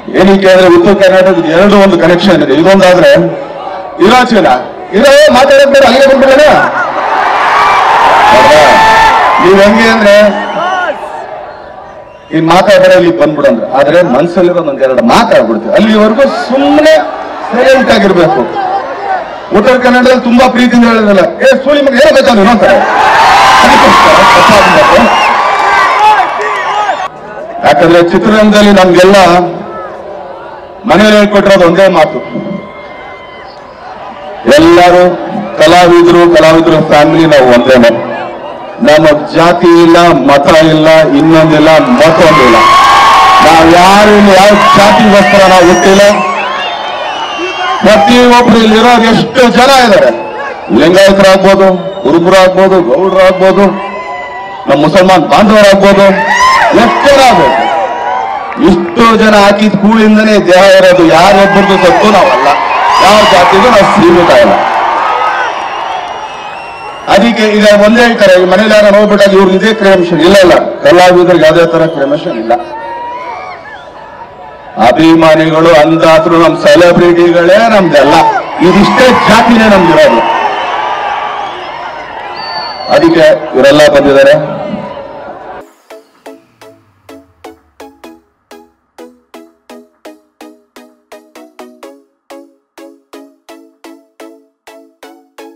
ಏನಕ್ಕೆ ಅಂದ್ರೆ ಉತ್ತರ ಕರ್ನಾಟಕದ ಎರಡು ಒಂದು ಕನೆಕ್ಷನ್ ಇದೆ ಇದೊಂದಾದ್ರೆ ಇರೋ ಚೀನ ಇರೋ ಮಾತಾಡೋದ್ ಬೇಡ ಅಲ್ಲಿಗೆ ಬಂದ್ಬಿಡೋಣ ಹೌದಾ? ನೀವ್ ಹೆಂಗೆ ಅಂದ್ರೆ ಈ ಮಾತಾಡೋ ಇಲ್ಲಿ ಬಂದ್ಬಿಡಂದ್ರೆ ಆದ್ರೆ ಮನ್ಸಲ್ಲಿರೋ ಒಂದ್ ಎರಡು ಮಾತಾಡ್ಬಿಡ್ತೀವಿ ಅಲ್ಲಿವರೆಗೂ ಸುಮ್ಮನೆ ಸೈಲೆಂಟ್ ಆಗಿರ್ಬೇಕು ಉತ್ತರ ಕನ್ನಡದಲ್ಲಿ ತುಂಬಾ ಪ್ರೀತಿಯಿಂದ ಹೇಳಿದ್ರಲ್ಲ ಏ ಸೂಳಿ ಮಗ ಏನೋ ಬೇಕಾ ನೀನು ಅಂತಾರೆ ಅದಕ್ಕೋಸ್ಕರ ತಪ್ಪಾಗ್ಬೇಕು. ಯಾಕಂದ್ರೆ ಚಿತ್ರರಂಗದಲ್ಲಿ ನಮ್ಗೆಲ್ಲ ಮನೇಲಿ ಹೇಳ್ಕೊಟ್ಟಿರೋದು ಒಂದೇ ಮಾತು ಎಲ್ಲರೂ ಕಲಾವಿದರು ಕಲಾವಿದರ ಫ್ಯಾಮಿಲಿ ನಾವು ಒಂದೇನೆ ನಮ್ಮ ಜಾತಿ ಇಲ್ಲ ಮತ ಇಲ್ಲ ಇನ್ನೊಂದಿಲ್ಲ ಮತ್ತೊಂದಿಲ್ಲ ನಾವು ಯಾರು ಇಲ್ಲಿ ಯಾವ ಜಾತಿಗೋಸ್ಕರ ನಾವು ಹುಟ್ಟಿಲ್ಲ ಪ್ರತಿಯೊಬ್ರು ಇಲ್ಲಿರೋರು ಎಷ್ಟು ಜನ ಇದ್ದಾರೆ ಲಿಂಗಾಯತರಾಗ್ಬೋದು ಕುರುಬರಾಗ್ಬೋದು ಗೌಡರಾಗ್ಬೋದು ನಮ್ಮ ಮುಸಲ್ಮಾನ್ ಬಾಂಧವರಾಗ್ಬೋದು ಎಷ್ಟು ಜನ ಆಗ್ಬೋದು ಇಷ್ಟು ಜನ ಹಾಕಿದ ಕೂಳಿಂದನೇ ದೇಹ ಇರೋದು ಯಾರೊಬ್ಬರದ್ದು ಸತ್ತು ನಾವಲ್ಲ ಯಾವ ಜಾತಿಗೂ ನಾವು ಸೀಮಿತ ಇಲ್ಲ ಅದಕ್ಕೆ ಈಗ ಒಂದೇ ಹೇಳ್ತಾರೆ ಈ ಮನೇಲಿ ಯಾರು ನೋಡ್ಬಿಟ್ಟಾಗ ಇವ್ರು ಇದೇ ಕ್ರಮಶನ್ ಇಲ್ಲ ಇಲ್ಲ ಕಲಾವಿದರಿಗೆ ಯಾವುದೇ ತರ ಕ್ರಮಶನ್ ಇಲ್ಲ ಅಭಿಮಾನಿಗಳು ಅಂದಾದ್ರು ನಮ್ ಸೆಲೆಬ್ರಿಟಿಗಳೇ ನಮ್ದೆಲ್ಲ ಇದಿಷ್ಟೇ ಜಾತಿನೇ ನಮ್ದಿರೋದು ಅದಕ್ಕೆ ಇವರೆಲ್ಲ ಬಂದಿದ್ದಾರೆ